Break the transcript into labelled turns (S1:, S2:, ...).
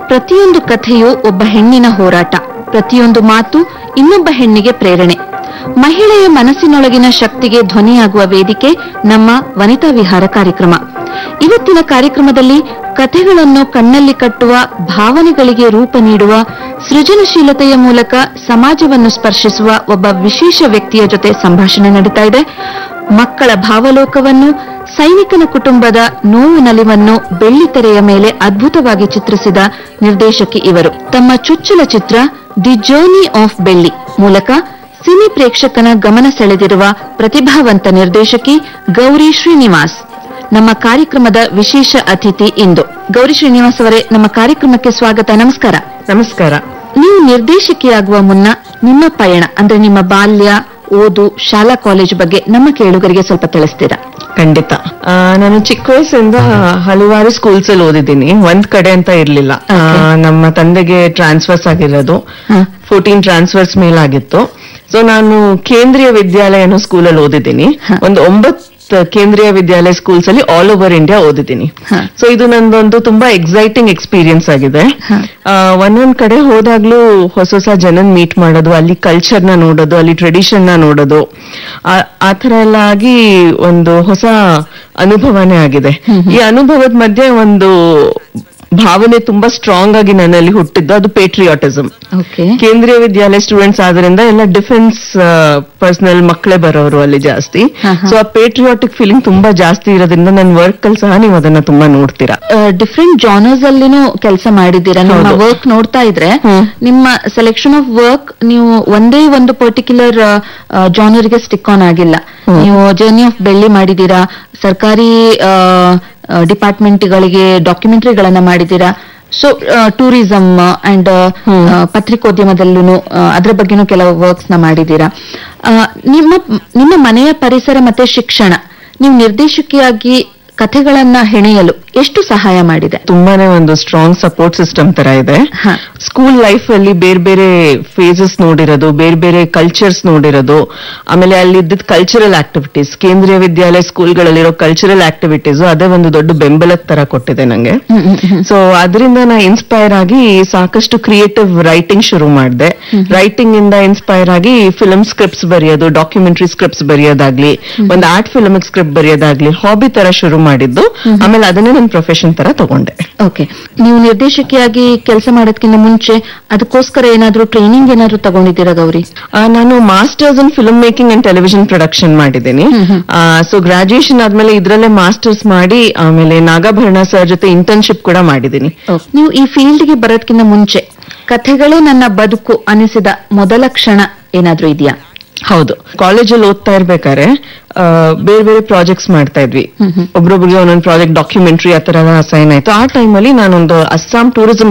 S1: ಪ್ರತಿಯೊಂದು ಕಥೆಯೂ ಒಬ್ಬ ಹೆಣ್ಣಿನ ಹೋರಾಟ ಪ್ರತಿಯೊಂದು ಮಾತು ಇನ್ನೊಬ್ಬ ಹೆಣ್ಣಿಗೆ ಪ್ರೇರಣೆ ಮಹಿಳೆಯ ಮನಸ್ಸಿನೊಳಗಿನ ಶಕ್ತಿಗೆ ಧ್ವನಿಯಾಗುವ ವೇದಿಕೆ ನಮ್ಮ ವನಿತಾ ವಿಹಾರ ಕಾರ್ಯಕ್ರಮ ಇವತ್ತಿನ ಕಾರ್ಯಕ್ರಮದಲ್ಲಿ ಕಥೆಗಳನ್ನು ಕಣ್ಣಲ್ಲಿ ಕಟ್ಟುವ ಭಾವನೆಗಳಿಗೆ ರೂಪ ನೀಡುವ ಸೃಜನಶೀಲತೆಯ ಮೂಲಕ ಸಮಾಜವನ್ನು ಸ್ಪರ್ಶಿಸುವ ಒಬ್ಬ ವಿಶೇಷ ವ್ಯಕ್ತಿಯ ಜೊತೆ ಸಂಭಾಷಣೆ ನಡೀತಾ ಇದೆ ಮಕ್ಕಳ ಭಾವಲೋಕವನ್ನು ಸೈನಿಕನ ಕುಟುಂಬದ ನೋವು ನಲಿವನ್ನು ಬೆಳ್ಳಿತೆರೆಯ ಮೇಲೆ ಅದ್ಭುತವಾಗಿ ಚಿತ್ರಿಸಿದ ನಿರ್ದೇಶಕಿ ಇವರು ತಮ್ಮ ಚುಚ್ಚಲ ಚಿತ್ರ ದಿ ಜರ್ನಿ ಆಫ್ ಬೆಳ್ಳಿ ಮೂಲಕ ಸಿನಿ ಪ್ರೇಕ್ಷಕನ ಗಮನ ಸೆಳೆದಿರುವ ಪ್ರತಿಭಾವಂತ ನಿರ್ದೇಶಕಿ ಗೌರಿ ಶ್ರೀನಿವಾಸ್ ನಮ್ಮ ಕಾರ್ಯಕ್ರಮದ ವಿಶೇಷ ಅತಿಥಿ ಇಂದು ಗೌರಿ ಶ್ರೀನಿವಾಸ್ ಅವರೇ ನಮ್ಮ ಕಾರ್ಯಕ್ರಮಕ್ಕೆ ಸ್ವಾಗತ ನಮಸ್ಕಾರ
S2: ನಮಸ್ಕಾರ
S1: ನೀವು ನಿರ್ದೇಶಕಿಯಾಗುವ ಮುನ್ನ ನಿಮ್ಮ ಪಯಣ ಅಂದ್ರೆ ನಿಮ್ಮ ಬಾಲ್ಯ ಓದು ಶಾಲಾ ಕಾಲೇಜು ಬಗ್ಗೆ ನಮ್ಮ ಕೇಳುಗರಿಗೆ ಸ್ವಲ್ಪ ತಿಳಿಸ್ತೀರಾ
S2: ಖಂಡಿತ ಆ, ನಾನು ಚಿಕ್ಕ ವಯಸ್ಸಿಂದ ಹಲವಾರು ಸ್ಕೂಲ್ಸ್ ಅಲ್ಲಿ ಓದಿದ್ದೀನಿ ಒಂದ್ ಕಡೆ ಅಂತ ಇರ್ಲಿಲ್ಲ ಆ, ನಮ್ಮ ತಂದೆಗೆ ಟ್ರಾನ್ಸ್ಫರ್ಸ್ ಆಗಿರೋದು
S1: ಹ.
S2: ಫೋರ್ಟೀನ್ ಟ್ರಾನ್ಸ್ಫರ್ಸ್ ಮೇಲಾಗಿತ್ತು ಸೊ ನಾನು ಕೇಂದ್ರೀಯ ವಿದ್ಯಾಲಯ ಅನ್ನೋ ಸ್ಕೂಲಲ್ಲಿ ಓದಿದ್ದೀನಿ
S1: ಹ.
S2: ಒಂದು ಒಂಬತ್ತು ಕೇಂದ್ರೀಯ ವಿದ್ಯಾಲಯ ಸ್ಕೂಲ್ಸ್ ಅಲ್ಲಿ ಆಲ್ ಓವರ್ ಇಂಡಿಯಾ ಓದಿದ್ದೀನಿ
S1: ಹ.
S2: ಸೊ ಇದು ನಂದೊಂದು ತುಂಬಾ ಎಕ್ಸೈಟಿಂಗ್ ಎಕ್ಸ್ಪೀರಿಯನ್ಸ್ ಆಗಿದೆ
S1: ಹ.
S2: ಆ, ಒಂದೊಂದ್ ಕಡೆ ಹೋದಾಗ್ಲೂ ಹೊಸ ಹೊಸ ಜನನ್ ಮೀಟ್ ಮಾಡೋದು ಅಲ್ಲಿ ಕಲ್ಚರ್ ನ ನೋಡೋದು ಅಲ್ಲಿ ಟ್ರೆಡಿಷನ್ ನ ನೋಡೋದು ಆ- ಆ ತರ ಎಲ್ಲ ಆಗಿ ಒಂದು ಹೊಸ ಅನುಭವನೇ ಆಗಿದೆ ಈ ಅನುಭವದ ಮಧ್ಯೆ ಒಂದು ಭಾವನೆ ತುಂಬಾ ಸ್ಟ್ರಾಂಗ್ ಆಗಿ ನನ್ನಲ್ಲಿ ಹುಟ್ಟಿದ್ದು ಅದು ಪೇಟ್ರಿಯಾಟಿಸಮ್
S1: ಓಕೆ
S2: ಕೇಂದ್ರೀಯ ವಿದ್ಯಾಲಯ ಸ್ಟೂಡೆಂಟ್ಸ್ ಆದ್ರಿಂದ ಎಲ್ಲ ಡಿಫೆನ್ಸ್ ಪರ್ಸನಲ್ ಮಕ್ಕಳೇ ಬರೋರು ಅಲ್ಲಿ ಜಾಸ್ತಿ
S1: ಹ, ಹ.
S2: ಸೊ ಆ ಪೇಟ್ರಿಯಾಟಿಕ್ ಫೀಲಿಂಗ್ ತುಂಬಾ ಜಾಸ್ತಿ ಇರೋದ್ರಿಂದ ನನ್ನ ವರ್ಕ್ ಅಲ್ಲಿ ಸಹ ನೀವು ಅದನ್ನ ತುಂಬಾ ನೋಡ್ತೀರಾ
S1: ಡಿಫ್ರೆಂಟ್ ಜಾನರ್ಸ್ ಅಲ್ಲಿನೂ ಕೆಲಸ ಮಾಡಿದ್ದೀರಾ ನಿಮ್ಮ
S2: ಹೌದು.
S1: ವರ್ಕ್ ನೋಡ್ತಾ ಇದ್ರೆ
S2: ಹ್ಮ್.
S1: ನಿಮ್ಮ ಸೆಲೆಕ್ಷನ್ ಆಫ್ ವರ್ಕ್ ನೀವು ಒಂದೇ ಒಂದು ಪರ್ಟಿಕ್ಯುಲರ್ ಜಾನರ್ಗೆ ಸ್ಟಿಕ್ ಆನ್ ಆಗಿಲ್ಲ ನೀವು ಜರ್ನಿ ಆಫ್ ಬೆಳ್ಳಿ ಮಾಡಿದ್ದೀರಾ ಸರ್ಕಾರಿ ಡಿಪಾರ್ಟ್ಮೆಂಟ್ಗಳಿಗೆ ಡಾಕ್ಯುಮೆಂಟರಿಗಳನ್ನ ಮಾಡಿದ್ದೀರಾ ಸೊ ಟೂರಿಸಂ ಅಂಡ್ ಪತ್ರಿಕೋದ್ಯಮದಲ್ಲೂ ಅದರ ಬಗ್ಗೆನೂ ಕೆಲವು ವರ್ಕ್ಸ್ ನ ಮಾಡಿದ್ದೀರಾ ಆ, ನಿಮ್ಮ ನಿಮ್ಮ ಮನೆಯ ಪರಿಸರ ಮತ್ತೆ ಶಿಕ್ಷಣ ನೀವು ನಿರ್ದೇಶಕಿಯಾಗಿ ಕಥೆಗಳನ್ನ ಹೆಣೆಯಲು ಎಷ್ಟು ಸಹಾಯ ಮಾಡಿದೆ
S2: ತುಂಬಾನೇ ಒಂದು ಸ್ಟ್ರಾಂಗ್ ಸಪೋರ್ಟ್ ಸಿಸ್ಟಮ್ ತರ ಇದೆ
S1: ಹ.
S2: ಸ್ಕೂಲ್ ಲೈಫ್ ಅಲ್ಲಿ ಬೇರೆ ಬೇರೆ ಫೇಸಸ್ ನೋಡಿರೋದು ಬೇರೆ ಬೇರೆ ಕಲ್ಚರ್ಸ್ ನೋಡಿರೋದು ಆಮೇಲೆ ಅಲ್ಲಿ ಇದ್ದಿದ್ದ ಕಲ್ಚರಲ್ ಆಕ್ಟಿವಿಟೀಸ್ ಕೇಂದ್ರೀಯ ವಿದ್ಯಾಲಯ ಸ್ಕೂಲ್ಗಳಲ್ಲಿರೋ ಕಲ್ಚರಲ್ ಆಕ್ಟಿವಿಟೀಸ್ ಅದೇ ಒಂದು ದೊಡ್ಡ ಬೆಂಬಲದ ತರ ಕೊಟ್ಟಿದೆ ನಂಗೆ ಸೊ ಅದರಿಂದ ನಾ ಇನ್ಸ್ಪೈರ್ ಆಗಿ ಸಾಕಷ್ಟು ಕ್ರಿಯೇಟಿವ್ ರೈಟಿಂಗ್ ಶುರು ಮಾಡಿದೆ ರೈಟಿಂಗ್ ಇಂದ ಇನ್ಸ್ಪೈರ್ ಆಗಿ ಫಿಲ್ಮ್ ಸ್ಕ್ರಿಪ್ಟ್ಸ್ ಬರೆಯೋದು ಡಾಕ್ಯುಮೆಂಟರಿ ಸ್ಕ್ರಿಪ್ಟ್ಸ್ ಬರೆಯೋದಾಗ್ಲಿ ಒಂದು ಆರ್ಟ್ ಫಿಲ್ಮ್ ಸ್ಕ್ರಿಪ್ಟ್ ಬರೆಯೋದಾಗ್ಲಿ ಹಾಬಿ ತರ ಶುರು ಮಾಡಿದ್ದು ಆಮೇಲೆ ಅದನ್ನೇ ನನ್ನ ಪ್ರೊಫೆಷನ್ ತರ ತಗೊಂಡೆ
S1: ಓಕೆ ನೀವು ನಿರ್ದೇಶಕಿಯಾಗಿ ಕೆಲಸ ಮಾಡೋದಕ್ಕಿಂತ ಮುಂಚೆ ಅದಕ್ಕೋಸ್ಕರ ಏನಾದ್ರೂ ಟ್ರೈನಿಂಗ್ ಏನಾದ್ರೂ ತಗೊಂಡಿದ್ದೀರಾ ಗೌರಿ
S2: ಆ, ನಾನು masters in film making and television production ಮಾಡಿದ್ದೀನಿ ಸೊ ಗ್ರಾಜುಯೇಷನ್ ಆದ್ಮೇಲೆ ಇದ್ರಲ್ಲೇ ಮಾಸ್ಟರ್ಸ್ ಮಾಡಿ ಆಮೇಲೆ ನಾಗಾಭರಣ ಸರ್ ಜೊತೆ ಇಂಟರ್ನ್ಶಿಪ್ ಕೂಡ ಮಾಡಿದ್ದೀನಿ
S1: ನೀವು ಈ ಫೀಲ್ಡ್ಗೆ ಬರೋದಕ್ಕಿಂತ ಮುಂಚೆ ಕಥೆಗಳೇ ನನ್ನ ಬದುಕು ಅನಿಸಿದ ಮೊದಲ ಕ್ಷಣ ಏನಾದ್ರೂ ಇದೆಯಾ
S2: ಹೌದು ಕಾಲೇಜಲ್ಲಿ ಓದ್ತಾ ಇರ್ಬೇಕಾದ್ರೆ ಆ, ಬೇರೆ ಬೇರೆ ಪ್ರಾಜೆಕ್ಟ್ಸ್ ಮಾಡ್ತಾ ಇದ್ವಿ ಒಬ್ರೊಬ್ರಿಗೆ ಒಂದೊಂದು ಪ್ರಾಜೆಕ್ಟ್ ಡಾಕ್ಯುಮೆಂಟ್ರಿ ಆ ತರ ಅಸೈನ್ ಆಯ್ತು ಆ ಟೈಮಲ್ಲಿ ನಾನೊಂದು ಅಸ್ಸಾಂ ಟೂರಿಸಂ